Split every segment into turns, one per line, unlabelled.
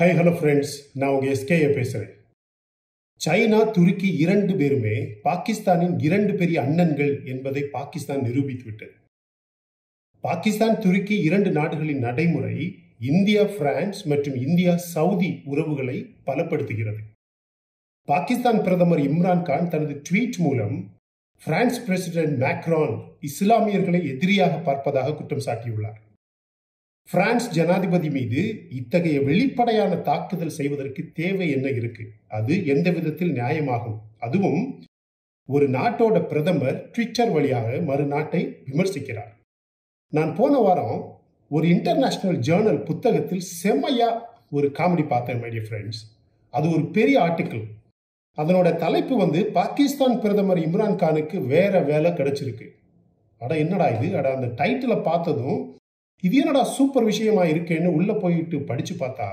High hello friends நான் உங்கள் SKA பேசுகிறேன் சைனா துருக்கி இரண்டு பேருமே பாகிஸ்தானின் இரண்டு பெரிய அண்ணன்கள் என்பதை பாகிஸ்தான் நிரூபித்து விட்டது பாகிஸ்தான் துருக்கி இரண்டு நாடுகளின் நடைமுறை இந்தியா பிரான்ஸ் மற்றும் இந்தியா சவுதி உறவுகளை பலப்படுத்துகிறது பாகிஸ்தான் பிரதமர் இம்ரான் கான் தனது ட்வீட் மூலம் பிரான்ஸ் பிரசிடென்ட் மேக்ரான் இஸ்லாமியர்களை எதிரியாக பார்ப்பதாக குற்றம் சாட்டியுள்ளார் பிரான்ஸ் ஜனாதிபதி மீது இத்தகைய வெளிப்படையான தாக்குதல் செய்வதற்கு தேவை என்ன இருக்கு அது எந்த விதத்தில் நியாயமாகும் அதுவும் ஒரு நாட்டோட பிரதமர் ட்விட்டர் வழியாக மறு நாட்டை விமர்சிக்கிறார் நான் போன வாரம் ஒரு இன்டர்நேஷனல் ஜேர்னல் புத்தகத்தில் செம்மையா ஒரு காமெடி பார்த்தேன் மை டியர் ஃப்ரெண்ட்ஸ் அது ஒரு பெரிய ஆர்டிக்கிள் அதனோட தலைப்பு வந்து பாகிஸ்தான் பிரதமர் இம்ரான் கானுக்கு வேற வேலை கிடைச்சிருக்கு அட என்னடா இது அட அந்த டைட்டிலை பார்த்ததும் இது என்னடா சூப்பர் விஷயமா இருக்கேன்னு உள்ள போயிட்டு படிச்சு பார்த்தா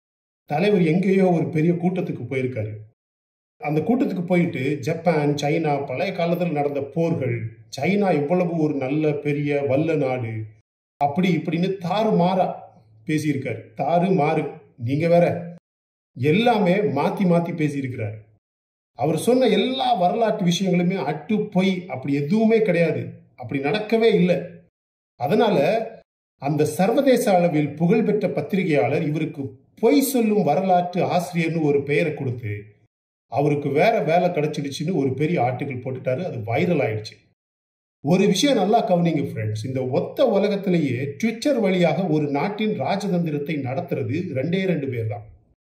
தலைவர் எங்கேயோ ஒரு பெரிய கூட்டத்துக்கு போயிருக்காரு அந்த கூட்டத்துக்கு போயிட்டு ஜப்பான் சைனா பழைய காலத்தில் நடந்த போர்கள் சைனா எவ்வளவு ஒரு நல்ல பெரிய வல்ல நாடு அப்படி இப்படின்னு தாறு மாறா பேசியிருக்காரு தாறு மாறு நீங்க வேற எல்லாமே மாத்தி மாத்தி பேசியிருக்கிறார் அவர் சொன்ன எல்லா வரலாற்று விஷயங்களுமே அட்டு பொய் அப்படி எதுவுமே கிடையாது அப்படி நடக்கவே இல்லை அதனால அந்த சர்வதேச அளவில் புகழ்பெற்ற பத்திரிகையாளர் இவருக்கு பொய் சொல்லும் வரலாற்று ஆசிரியர்னு ஒரு பெயரை கொடுத்து அவருக்கு வேற வேலை கிடைச்சிடுச்சுன்னு ஒரு பெரிய ஆர்டிகிள் போட்டுட்டாரு அது வைரல் ஆயிடுச்சு ஒரு விஷயம் நல்லா கவனிங்க ஃப்ரெண்ட்ஸ் இந்த ஒத்த உலகத்திலேயே ட்விட்டர் வழியாக ஒரு நாட்டின் ராஜதந்திரத்தை நடத்துறது ரெண்டே ரெண்டு பேர் தான்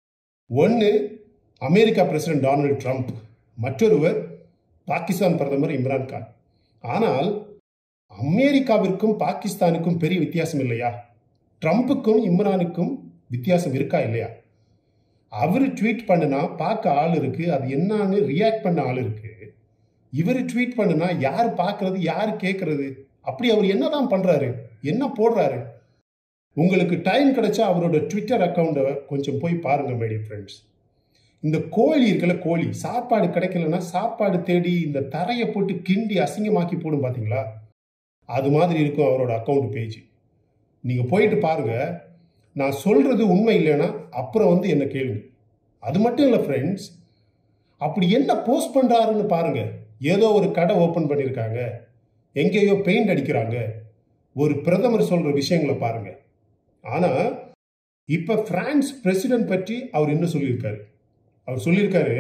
ஒன்று அமெரிக்கா பிரசிடென்ட் டொனால்டு ட்ரம்ப் மற்றொருவர் பாகிஸ்தான் பிரதமர் இம்ரான் கான் ஆனால் அமெரிக்காவிற்கும் பாகிஸ்தானுக்கும் பெரிய வித்தியாசம் இல்லையா ட்ரம்ப்புக்கும் இம்ரானுக்கும் வித்தியாசம் இருக்கா இல்லையா அவர் ட்வீட் பண்ணுனா பார்க்க ஆள் இருக்கு அது என்னன்னு ரியாக்ட் பண்ண ஆள் இருக்கு இவர் ட்வீட் பண்ணுனா யார் பார்க்கறது யார் கேட்கறது அப்படி அவர் என்னதான் பண்றாரு என்ன போடுறாரு உங்களுக்கு டைம் கிடைச்சா அவரோட ட்விட்டர் அக்கௌண்ட்டை கொஞ்சம் போய் பாருங்க மேடி ஃப்ரெண்ட்ஸ் இந்த கோழி இருக்கல கோழி சாப்பாடு கிடைக்கலன்னா சாப்பாடு தேடி இந்த தரையை போட்டு கிண்டி அசிங்கமாக்கி போடும் பார்த்தீங்களா அது மாதிரி இருக்கும் அவரோட அக்கௌண்ட் பேஜ் நீங்கள் போயிட்டு பாருங்க நான் சொல்றது உண்மை இல்லைன்னா அப்புறம் வந்து என்ன கேளுங்க அது மட்டும் இல்லை ஃப்ரெண்ட்ஸ் அப்படி என்ன போஸ்ட் பண்ணுறாருன்னு பாருங்க ஏதோ ஒரு கடை ஓப்பன் பண்ணியிருக்காங்க எங்கேயோ பெயிண்ட் அடிக்கிறாங்க ஒரு பிரதமர் சொல்ற விஷயங்களை பாருங்க ஆனா இப்ப பிரான்ஸ் பிரசிடென்ட் பற்றி அவர் என்ன சொல்லியிருக்காரு அவர் சொல்லியிருக்காரு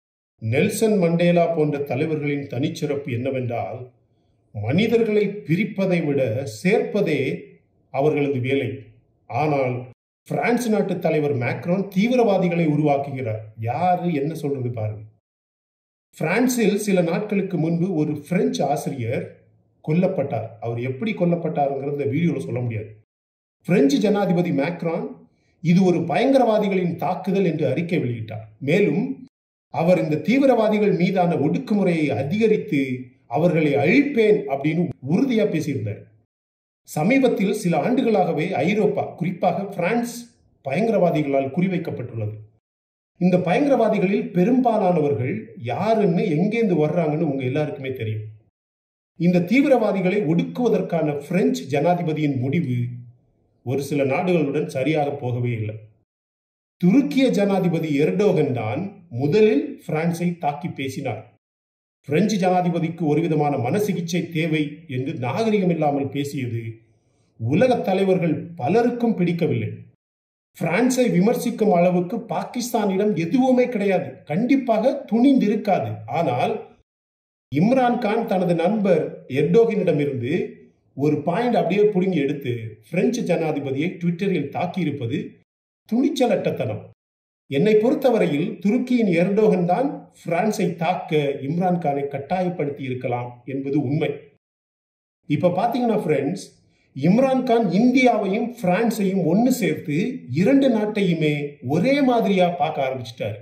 நெல்சன் மண்டேலா போன்ற தலைவர்களின் தனிச்சிறப்பு என்னவென்றால் மனிதர்களை பிரிப்பதை விட சேர்ப்பதே அவர்களது வேலை ஆனால் பிரான்ஸ் நாட்டு தலைவர் மேக்ரோன் தீவிரவாதிகளை உருவாக்குகிறார் யாரு என்ன சொல்றது பாருங்க பிரான்சில் சில நாட்களுக்கு முன்பு ஒரு பிரெஞ்சு ஆசிரியர் கொல்லப்பட்டார் அவர் எப்படி கொல்லப்பட்டாருங்கிறது இந்த வீடியோவில் சொல்ல முடியாது பிரெஞ்சு ஜனாதிபதி மேக்ரான் இது ஒரு பயங்கரவாதிகளின் தாக்குதல் என்று அறிக்கை வெளியிட்டார் மேலும் அவர் இந்த தீவிரவாதிகள் மீதான ஒடுக்குமுறையை அதிகரித்து அவர்களை அழிப்பேன் அப்படின்னு உறுதியா பேசியிருந்தார் சமீபத்தில் சில ஆண்டுகளாகவே ஐரோப்பா குறிப்பாக பிரான்ஸ் பயங்கரவாதிகளால் குறிவைக்கப்பட்டுள்ளது இந்த பயங்கரவாதிகளில் பெரும்பாலானவர்கள் யாருன்னு எங்கேருந்து வர்றாங்கன்னு உங்க எல்லாருக்குமே தெரியும் இந்த தீவிரவாதிகளை ஒடுக்குவதற்கான பிரெஞ்சு ஜனாதிபதியின் முடிவு ஒரு சில நாடுகளுடன் சரியாக போகவே இல்லை துருக்கிய ஜனாதிபதி எர்டோகன் தான் முதலில் பிரான்ஸை தாக்கி பேசினார் பிரெஞ்சு ஜனாதிபதிக்கு ஒருவிதமான மனசிகிச்சை தேவை என்று நாகரிகம் இல்லாமல் பேசியது உலக தலைவர்கள் பலருக்கும் பிடிக்கவில்லை பிரான்ஸை விமர்சிக்கும் அளவுக்கு பாகிஸ்தானிடம் எதுவுமே கிடையாது கண்டிப்பாக துணிந்திருக்காது ஆனால் இம்ரான் கான் தனது நண்பர் எர்டோகினிடமிருந்து ஒரு பாயிண்ட் அப்படியே புடுங்கி எடுத்து பிரெஞ்சு ஜனாதிபதியை ட்விட்டரில் தாக்கியிருப்பது துணிச்சலட்டத்தனம் என்னை பொறுத்தவரையில் துருக்கியின் எர்டோகன் தான் பிரான்ஸை தாக்க இம்ரான் கானை கட்டாயப்படுத்தி இருக்கலாம் என்பது உண்மை இப்ப பாத்தீங்கன்னா ஃப்ரெண்ட்ஸ் இம்ரான் கான் இந்தியாவையும் பிரான்ஸையும் ஒன்று சேர்த்து இரண்டு நாட்டையுமே ஒரே மாதிரியா பார்க்க ஆரம்பிச்சிட்டாரு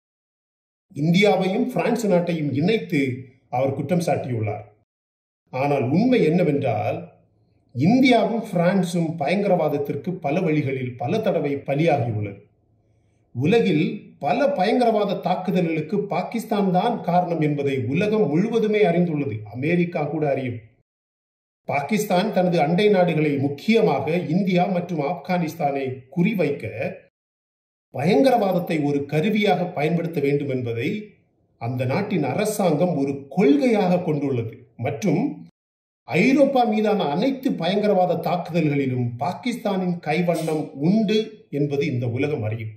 இந்தியாவையும் பிரான்ஸ் நாட்டையும் இணைத்து அவர் குற்றம் சாட்டியுள்ளார் ஆனால் உண்மை என்னவென்றால் இந்தியாவும் பிரான்சும் பயங்கரவாதத்திற்கு பல வழிகளில் பல தடவை பலியாகியுள்ளது உலகில் பல பயங்கரவாத தாக்குதல்களுக்கு பாகிஸ்தான் தான் காரணம் என்பதை உலகம் முழுவதுமே அறிந்துள்ளது அமெரிக்கா கூட அறியும் பாகிஸ்தான் தனது அண்டை நாடுகளை முக்கியமாக இந்தியா மற்றும் ஆப்கானிஸ்தானை குறிவைக்க பயங்கரவாதத்தை ஒரு கருவியாக பயன்படுத்த வேண்டும் என்பதை அந்த நாட்டின் அரசாங்கம் ஒரு கொள்கையாக கொண்டுள்ளது மற்றும் ஐரோப்பா மீதான அனைத்து பயங்கரவாத தாக்குதல்களிலும் பாகிஸ்தானின் கைவண்ணம் உண்டு என்பது இந்த உலகம் அறியும்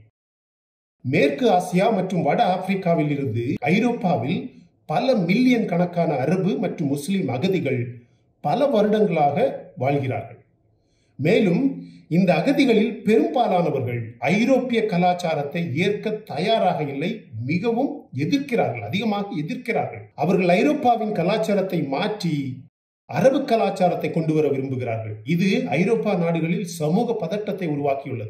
மேற்கு ஆசியா மற்றும் வட ஆப்பிரிக்காவில் இருந்து ஐரோப்பாவில் பல மில்லியன் கணக்கான அரபு மற்றும் முஸ்லிம் அகதிகள் பல வருடங்களாக வாழ்கிறார்கள் மேலும் இந்த அகதிகளில் பெரும்பாலானவர்கள் ஐரோப்பிய கலாச்சாரத்தை ஏற்க தயாராக இல்லை மிகவும் எதிர்க்கிறார்கள் அதிகமாக எதிர்க்கிறார்கள் அவர்கள் ஐரோப்பாவின் கலாச்சாரத்தை மாற்றி அரபு கலாச்சாரத்தை கொண்டு வர விரும்புகிறார்கள் இது ஐரோப்பா நாடுகளில் சமூக பதட்டத்தை உருவாக்கியுள்ளது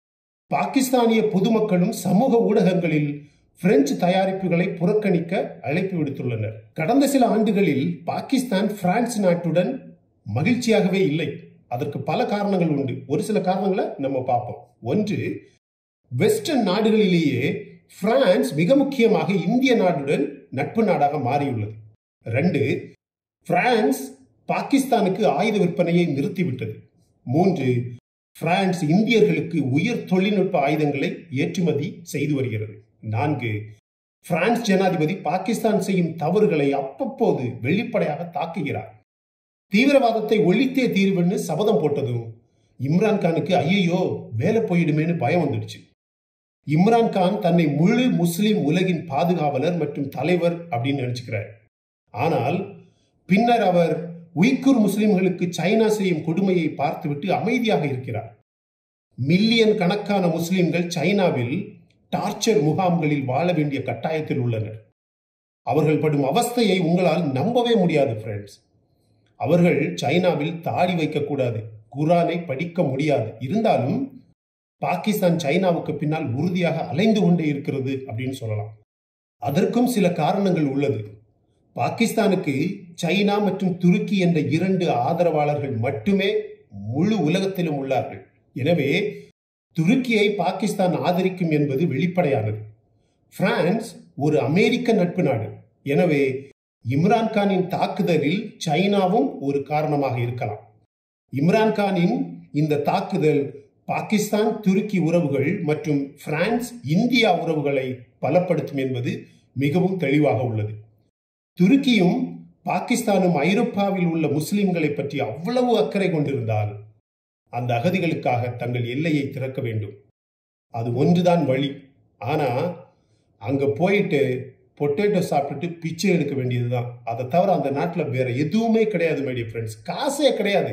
பாகிஸ்தானிய பொதுமக்களும் சமூக ஊடகங்களில் பிரெஞ்சு தயாரிப்புகளை புறக்கணிக்க அழைப்பு விடுத்துள்ளனர் கடந்த சில ஆண்டுகளில் பாகிஸ்தான் பிரான்ஸ் நாட்டுடன் மகிழ்ச்சியாகவே இல்லை அதற்கு பல காரணங்கள் உண்டு ஒரு சில காரணங்களை நம்ம பார்ப்போம் ஒன்று வெஸ்டர்ன் நாடுகளிலேயே பிரான்ஸ் மிக முக்கியமாக இந்திய நாடுடன் நட்பு நாடாக மாறியுள்ளது ரெண்டு பிரான்ஸ் பாகிஸ்தானுக்கு ஆயுத விற்பனையை நிறுத்திவிட்டது மூன்று பிரான்ஸ் இந்தியர்களுக்கு உயர் தொழில்நுட்ப ஆயுதங்களை ஏற்றுமதி செய்து வருகிறது நான்கு பிரான்ஸ் ஜனாதிபதி பாகிஸ்தான் செய்யும் தவறுகளை அவ்வப்போது வெளிப்படையாக தாக்குகிறார் தீவிரவாதத்தை ஒழித்தே தீர்வுன்னு சபதம் போட்டதும் இம்ரான்கானுக்கு ஐயோ வேலை போயிடுமேனு பயம் வந்துடுச்சு இம்ரான்கான் தன்னை முழு முஸ்லிம் உலகின் பாதுகாவலர் மற்றும் தலைவர் அப்படின்னு நினைச்சுக்கிறார் ஆனால் பின்னர் அவர் உய்குர் முஸ்லிம்களுக்கு சைனா செய்யும் கொடுமையை பார்த்துவிட்டு அமைதியாக இருக்கிறார் மில்லியன் கணக்கான முஸ்லிம்கள் சைனாவில் டார்ச்சர் முகாம்களில் வாழ வேண்டிய கட்டாயத்தில் உள்ளனர் அவர்கள் படும் அவஸ்தையை உங்களால் நம்பவே முடியாது ஃப்ரெண்ட்ஸ் அவர்கள் சைனாவில் தாடி வைக்கக்கூடாது குரானை படிக்க முடியாது இருந்தாலும் பாகிஸ்தான் சைனாவுக்கு பின்னால் உறுதியாக அலைந்து கொண்டே இருக்கிறது அப்படின்னு சொல்லலாம் அதற்கும் சில காரணங்கள் உள்ளது பாகிஸ்தானுக்கு சைனா மற்றும் துருக்கி என்ற இரண்டு ஆதரவாளர்கள் மட்டுமே முழு உலகத்திலும் உள்ளார்கள் எனவே துருக்கியை பாகிஸ்தான் ஆதரிக்கும் என்பது வெளிப்படையானது பிரான்ஸ் ஒரு அமெரிக்க நட்பு நாடு எனவே இம்ரான்கானின் தாக்குதலில் சைனாவும் ஒரு காரணமாக இருக்கலாம் இம்ரான்கானின் இந்த தாக்குதல் பாகிஸ்தான் துருக்கி உறவுகள் மற்றும் பிரான்ஸ் இந்தியா உறவுகளை பலப்படுத்தும் என்பது மிகவும் தெளிவாக உள்ளது துருக்கியும் பாகிஸ்தானும் ஐரோப்பாவில் உள்ள முஸ்லிம்களை பற்றி அவ்வளவு அக்கறை கொண்டிருந்தால் அந்த அகதிகளுக்காக தங்கள் எல்லையை திறக்க வேண்டும் அது ஒன்றுதான் வழி ஆனா அங்க போயிட்டு பொட்டேட்டோ சாப்பிட்டுட்டு பிச்சை எடுக்க வேண்டியதுதான் அதை தவிர அந்த நாட்டில் வேற எதுவுமே கிடையாது மைடிய ஃப்ரெண்ட்ஸ் காசே கிடையாது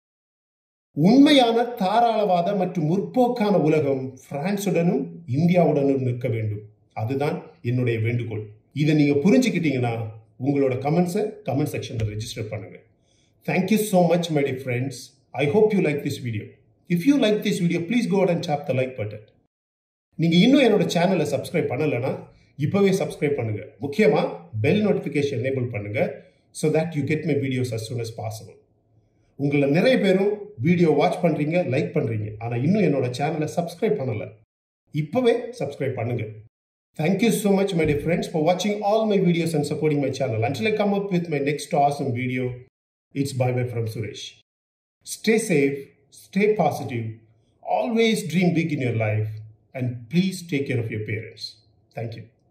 உண்மையான தாராளவாத மற்றும் முற்போக்கான உலகம் பிரான்சுடனும் இந்தியாவுடனும் நிற்க வேண்டும் அதுதான் என்னுடைய வேண்டுகோள் இதை நீங்க புரிஞ்சுக்கிட்டீங்கன்னா உங்களோட கமெண்ட்ஸை கமெண்ட் செக்ஷனில் ரெஜிஸ்டர் பண்ணுங்க thank you so much my dear friends I hope you like this video if you like this video please go and tap the like button நீங்க இன்னும் என்னோட சேனலை சப்ஸ்கிரைப் பண்ணலைன்னா இப்போவே சப்ஸ்கிரைப் பண்ணுங்க முக்கியமாக பெல் நோட்டிஃபிகேஷன் எனேபிள் பண்ணுங்க so that you get my videos as soon as possible உங்களை நிறைய பேரும் வீடியோ வாட்ச் பண்ணுறீங்க லைக் பண்ணுறீங்க ஆனால் இன்னும் என்னோட சேனலை சப்ஸ்கிரைப் பண்ணலை இப்போவே சப்ஸ்கிரைப் பண்ணுங்க Thank you so much, my dear friends, for watching all my videos and supporting my channel. Until I come up with my next awesome video, it's bye bye from Suresh. Stay safe, stay positive, always dream big in your life, and please take care of your parents. Thank you.